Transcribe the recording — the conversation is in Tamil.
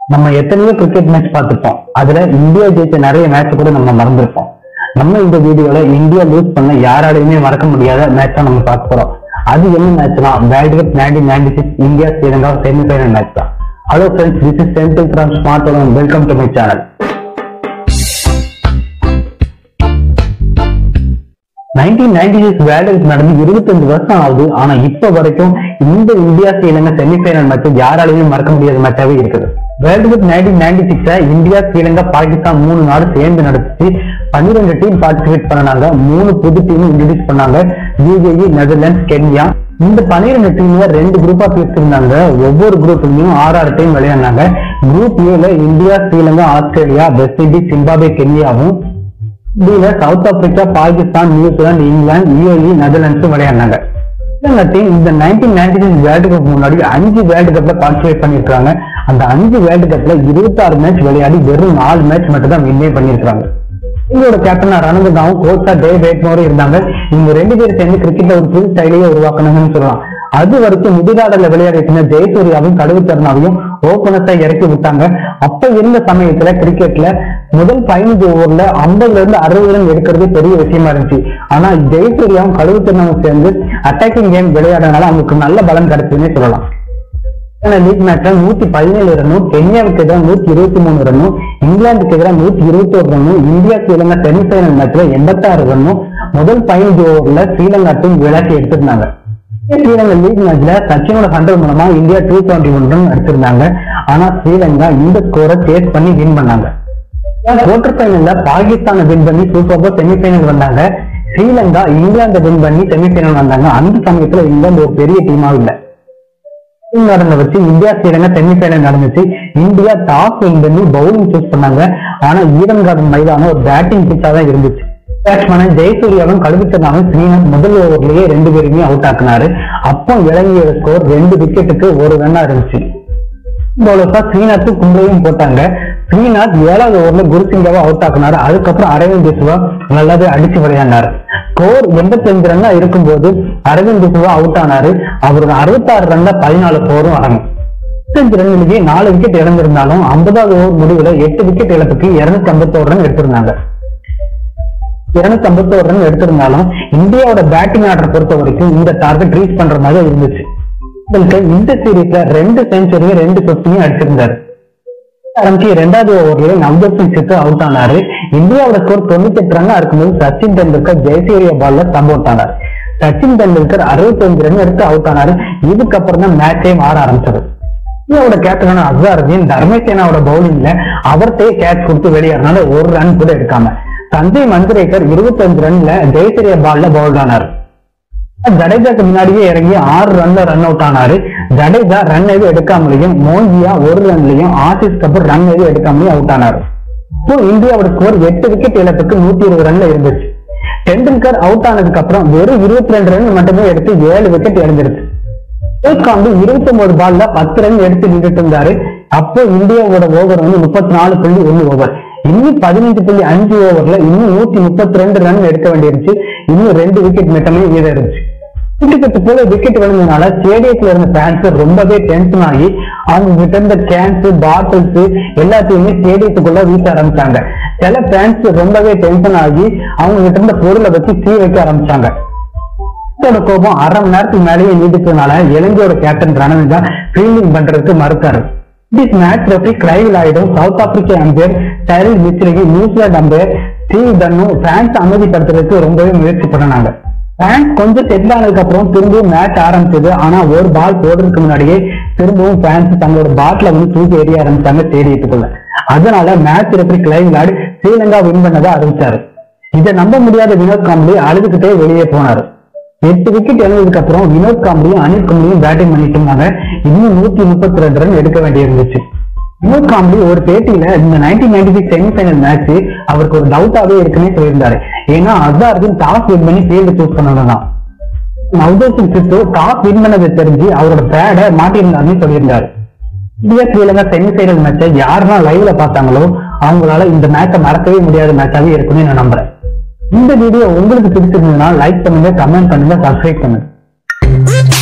நம்ம எத்தனையோ கிரிக்கெட் மேட்ச் பார்த்திருப்போம் அதுல இந்தியா ஜெயிச்ச நிறைய மேட்ச் கூட நம்ம மறந்துருப்போம் நம்ம இந்த வீடியோல இந்தியா லூஸ் பண்ண யாராலையுமே மறக்க முடியாத மேட்சா நம்ம பார்க்க போறோம் அது என்ன மேட்ச்னா world cup nineteen ninety six India Sri Lanka semifinal match தான் hello friends this is Senthil from smart welcome to my channel nineteen ninety six world cup நடந்து இருபத்தஞ்சு வருஷம் ஆகுது ஆனா இப்ப வரைக்கும் இந்த இந்தியா ஸ்ரீலங்கா செமிஃபைனல் மேட்ச் யாராலையுமே மறக்க முடியாத மேட்சாவே இருக்குது வேர்ல்டு கப் நைன்டீன் நைன்டி சிக்ஸ்ல இந்தியா ஸ்ரீலங்கா பாகிஸ்தான் மூணு நாடு சேர்ந்து நடந்துச்சு பன்னிரெண்டு டீம் பார்ட்டிசிபேட் பண்ணாங்க மூணு புது டீம் இன்ட்ரடியூஸ் பண்ணாங்க யூஏஇ நெதர்லாந்து கென்யா இந்த பன்னிரெண்டு டீம்ல ரெண்டு குரூப்பா பிரிச்சிருந்தாங்க ஒவ்வொரு குரூப்லயும் ஆறு ஆறு டீம் விளையாடினாங்க குரூப் ஏல India Sri Lanka Australia West Indies Zimbabwe கென்யாவும் இதுல South Africa Pakistan New Zealand England UAE Netherlands விளையாடினாங்க இந்த டீம் இந்த nineteen ninety six world cup முன்னாடி அஞ்சு வேர்ல்டு கப்ல பார்ட்டிசிபேட் பண்ணிருக்காங்க அந்த அஞ்சு வேர்ல்டு கப்ல இருபத்தாறு மேட்ச் விளையாடி வெறும் நாலு மேட்ச் மட்டும் தான் வின்னே பண்ணிருக்காங்க இவங்களோட கேப்டனா ரணந்தகாவும் கோச்சா டே வேட்மோரும் இருந்தாங்க இவங்க ரெண்டு பேரும் சேர்ந்து கிரிக்கெட்ல ஒரு புது ஸ்டைலையே உருவாக்கணும்னு சொல்லலாம் அது வரைக்கும் முதிராடல விளையாடிட்டு ஜெயசூர்யாவும் கடுவு தருணாவையும் ஓபனஸா இறக்கி விட்டாங்க அப்ப இருந்த சமயத்துல கிரிக்கெட்ல முதல் பதினஞ்சு ஓவர்ல ஐம்பதுல இருந்து அறுபது ரன் எடுக்கிறது பெரிய விஷயமா இருந்துச்சு ஆனா ஜெயசூர்யாவும் கடுவு தருணாவும் சேர்ந்து அட்டாக்கிங் கேம் விளையாடுறதுனால அவங்களுக்கு நல்ல பலம் கிடைச்சதுன்னே சொல்லலாம் லீக் மேட்ச்ல நூத்தி பதினேழு ரன்னும் கென்யாவுக்கு எதிராக நூத்தி இருபத்தி மூணு ரன்னும் இங்கிலாந்துக்கு எதிராக நூத்தி இருபத்தி ஒரு ரன்னும் இந்தியா ஸ்ரீலங்கா செமிஃபைனல் மேட்ச்ல எண்பத்தாறு ரன்னும் முதல் பதினஞ்சு ஓவர்ல ஸ்ரீலங்கா டீம் விளையாட்டி எடுத்திருந்தாங்க ஸ்ரீலங்கா லீக் மேட்ச்ல சச்சினோட ஹண்ட்ரட் மூலமா India two twenty one run அடிச்சிருந்தாங்க ஆனா ஸ்ரீலங்கா இந்த ஸ்கோரை சேஸ் பண்ணி வின் பண்ணாங்க குவார்டர் ஃபைனல்ல பாகிஸ்தானை வின் பண்ணி சூப்பர் செமிஃபைனல் வந்தாங்க ஸ்ரீலங்கா இங்கிலாந்தை வின் பண்ணி செமிஃபைனல் வந்தாங்க அந்த சமயத்துல இங்கிலாந்து ஒரு பெரிய டீமா இல்லை நடந்த வச்சு இந்தியா ஸ்ரீலங்கா செமிஃபைனல் நடந்துச்சு இந்தியா டாஸ் வின் பண்ணி பவுலிங் சூஸ் பண்ணாங்க ஆனா ஈடன் கார்டன் மைதானம் ஒரு பேட்டிங் பிச்சா தான் இருந்துச்சு பேட்ஸ்மேன் ஜெயசூர்யாவும் கடுபிச்சனாலும் ஸ்ரீநாத் முதல் ஓவர்லயே ரெண்டு பேருமே அவுட் ஆக்குனாரு அப்போ இறங்கிய ஸ்கோர் ரெண்டு விக்கெட்டுக்கு ஒரு ரன்னா இருந்துச்சு பவுலர்ஸா ஸ்ரீநாத் கும்பலையும் போட்டாங்க ஸ்ரீநாத் ஏழாவது ஓவர்ல குருசிங்காவை அவுட் ஆக்குனாரு அதுக்கப்புறம் அரவிந்த் ஜெசுவா நல்லாவே அடிச்சு விளையாடினாரு ஸ்கோர் எண்பத்தஞ்சு ரன்னா இருக்கும்போது அரவிந்த் ஜெசுவா அவுட் ஆனாரு அவரோட அறுபத்தாறு ரன்ல பதினாலு ஸ்கோரும் அடங்கும் இருபத்தஞ்சு ரன்னிலேயே நாலு விக்கெட் இழந்திருந்தாலும் ஐம்பதாவது ஓவர் முடிவுல எட்டு விக்கெட் இழப்புக்கு இருநூத்தி ஐம்பத்தோரு ரன் எடுத்திருந்தாங்க இருநூத்தி ஐம்பத்தோரு ரன் எடுத்திருந்தாலும் இந்தியாவோட பேட்டிங் ஆர்டர் பொறுத்த வரைக்கும் இந்த டார்கெட் ரீச் பண்ற மாதிரி இருந்துச்சு உங்களுக்கு இந்த சீரீஸ்ல ரெண்டு செஞ்சுரியும் ரெண்டு பிப்டியும் அடிச்சிருந்தாரு ஆரம்பிச்சு ரெண்டாவது ஓவர்ல நவ்ஜோத் சிங் சித்து அவுட் ஆனாரு இந்தியாவோட ஸ்கோர் தொண்ணூத்தி எட்டு ரன்னா இருக்கும்போது சச்சின் டெண்டுல்கர் ஜெயசூரிய பால்ல சம் அவுட் ஆனார் சச்சின் டெண்டுல்கர் அறுபத்தஞ்சு ரன் எடுத்து அவுட் ஆனாரு இதுக்கப்புறம் தான் மேட்சே மாற ஆரம்பிச்சது இந்தியாவோட கேப்டனான அசாருதீன் தர்மசேனாவோட பவுலிங்ல அவர்கிட்டயே கேட்ச் கொடுத்து வெளியேறனால ஒரு ரன் கூட எடுக்காம சஞ்சய் மந்திரேக்கர் இருபத்தஞ்சு ரன்ல ஜெயசூரிய பால்ல பவுல் ஆனார் ஜடேஜாக்கு முன்னாடியே இறங்கி ஆறு ரன்ல ரன் அவுட் ஆனாரு ஜடேஜா ரன் எதுவும் எடுக்காமலையும் மோஞ்சியா ஒரு ரன்லயும் ஆசிஸ் கபூர் ரன் எதுவும் எடுக்காமலையும் அவுட் ஆனாரு இப்போ இந்தியாவோட ஸ்கோர் எட்டு விக்கெட் இழப்புக்கு நூத்தி இருபது ரன்ல இருந்துச்சு டெண்டுல்கர் அவுட் ஆனதுக்கு அப்புறம் வெறும் இருபத்தி ரெண்டு ரன் மட்டுமே எடுத்து ஏழு விக்கெட் இழந்துருச்சு காம்பு இருபத்தி ஒன்பது பால்ல பத்து ரன் எடுத்து நின்றுட்டு இருந்தாரு அப்போ இந்தியாவோட ஓவர் வந்து முப்பத்தி நாலு புள்ளி ஒண்ணு ஓவர் இன்னும் பதினஞ்சு புள்ளி அஞ்சு ஓவர்ல இன்னும் நூத்தி முப்பத்தி ரெண்டு ரன் எடுக்க வேண்டியிருந்துச்சு இன்னும் ரெண்டு விக்கெட் மட்டுமே மீதம் இருந்துச்சு கிட்டத்தட்ட போல விக்கெட் விழுந்ததுனால ஸ்டேடியத்துல இருந்த ஃபேன்ஸ் ரொம்பவே டென்ஷன் ஆகி அவங்க கிட்ட இருந்த கேன்ஸ் பாட்டில்ஸ் எல்லாத்தையுமே ஸ்டேடியத்துக்குள்ள வீச ஆரம்பிச்சாங்க சில ஃபேன்ஸ் ரொம்பவே டென்ஷன் ஆகி அவங்க கிட்ட இருந்த பொருளை வச்சு தீ வைக்க ஆரம்பிச்சாங்க இந்தியாவோட கோபம் அரை மணி நேரத்துக்கு மேலேயே நீடிச்சதுனால இலங்கையோட கேப்டன் ரணவிதா ஃபீல்டிங் பண்றதுக்கு மறுத்தாரு திஸ் மேட்ச் ரெஃபரி கிரைவ் ஆயிடும் சவுத் ஆப்பிரிக்கா அம்பையர் டெரில் மிஸ்ரிகி நியூசிலாந்து அம்பையர் ஸ்டீவ் டன்னும் பிரான்ஸ் அமைதிப்படுத்துறதுக்கு ரொம்பவே முயற்சி பண்ணாங்க பிரான்ஸ் கொஞ்சம் செட்டில் ஆனதுக்கு அப்புறம் திரும்பவும் மேட்ச் ஆரம்பிச்சது ஆனா ஒரு பால் போடுறதுக்கு முன்னாடியே திரும்பவும் பிரான்ஸ் தங்களோட பாட்டில வந்து தூக்கி எறிய ஆரம்பிச்சாங்க ஸ்டேடியத்துக்குள்ள அதனால மேட்ச் ரெஃபரி கிளைவ் விளையாடி ஸ்ரீலங்கா வின் பண்ணதை அறிவிச்சாரு இதை நம்ப முடியாத வினோத் காம்பளி அழுதுகிட்டே வெளியே போனாரு எட்டு விக்கெட் இழந்ததுக்கு அப்புறம் வினோத் காம்பளியும் அனில் கும்ளியும் பேட்டிங் பண்ணிட்டு இருந்தாங்க இன்னும் நூத்தி முப்பத்தி ரெண்டு ரன் எடுக்க வேண்டியிருந்துச்சு வினோத் காம்பளி ஒரு பேட்டியில இந்த nineteen ninety six semifinal match அவருக்கு ஒரு டவுட்டாவே இருக்குன்னே சொல்லியிருந்தாரு ஏன்னா அசாருதீன் டாஸ் வின் பண்ணி ஃபீல்டு சூஸ் பண்ணதான் நவ்ஜோத் சிங் சித்து டாஸ் வின் பண்ணதை தெரிஞ்சு அவரோட பேடை மாட்டியிருந்தாருன்னு சொல்லியிருந்தாரு இந்தியா ஸ்ரீலங்கா செமிஃபைனல் மேட்சை யாரெல்லாம் லைவ்ல பார்த்தாங்களோ அவங்களால இந்த மேட்சை மறக்கவே முடியாத மேட்சாவே இருக்குன்னு நான் நம்புறேன் இந்த வீடியோ உங்களுக்கு பிடிச்சிருந்ததுன்னா லைக் பண்ணுங்க கமெண்ட் பண்ணுங்க சப்ஸ்கிரைப் பண்ணுங்க